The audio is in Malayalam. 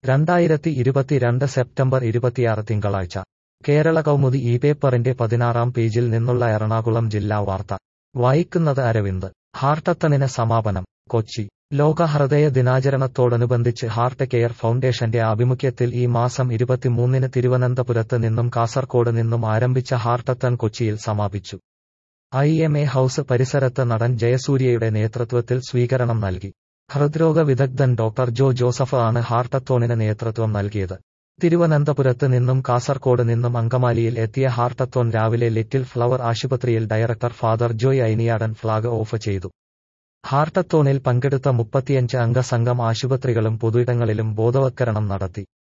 രണ്ടായിരത്തി ഇരുപത്തിരണ്ട് സെപ്റ്റംബർ ഇരുപത്തിയാറ് തിങ്കളാഴ്ച കേരള കൗമുദി ഈ പേപ്പറിന്റെ പതിനാറാം പേജിൽ നിന്നുള്ള എറണാകുളം ജില്ലാ വാർത്ത വായിക്കുന്നത് അരവിന്ദ് ഹാർട്ടത്തണിന് സമാപനം കൊച്ചി ലോക ഹൃദയ ദിനാചരണത്തോടനുബന്ധിച്ച് ഹാർട്ട് കെയർ ഫൗണ്ടേഷന്റെ ആഭിമുഖ്യത്തിൽ ഈ മാസം ഇരുപത്തിമൂന്നിന് തിരുവനന്തപുരത്ത് നിന്നും കാസർകോട് നിന്നും ആരംഭിച്ച ഹാർട്ടത്തൺ കൊച്ചിയിൽ സമാപിച്ചു ഐ എം എ ഹൌസ് പരിസരത്ത് നടൻ ജയസൂര്യയുടെ നേതൃത്വത്തിൽ സ്വീകരണം നൽകി ഹൃദ്രോഗ വിദഗ്ധൻ ഡോക്ടർ ജോ ജോസഫ് ആണ് ഹാർട്ടത്തോണിന് നേതൃത്വം നൽകിയത് തിരുവനന്തപുരത്ത് നിന്നും കാസർകോട് നിന്നും അങ്കമാലിയിൽ എത്തിയ ഹാർട്ടത്തോൺ രാവിലെ ലിറ്റിൽ ഫ്ലവർ ആശുപത്രിയിൽ director Father Joy Ainiyadan flag off ചെയ്തു ഹാർട്ടത്തോണിൽ പങ്കെടുത്ത മുപ്പത്തിയഞ്ച് അംഗ സംഘം ആശുപത്രികളും പൊതുയിടങ്ങളിലും ബോധവത്കരണം നടത്തി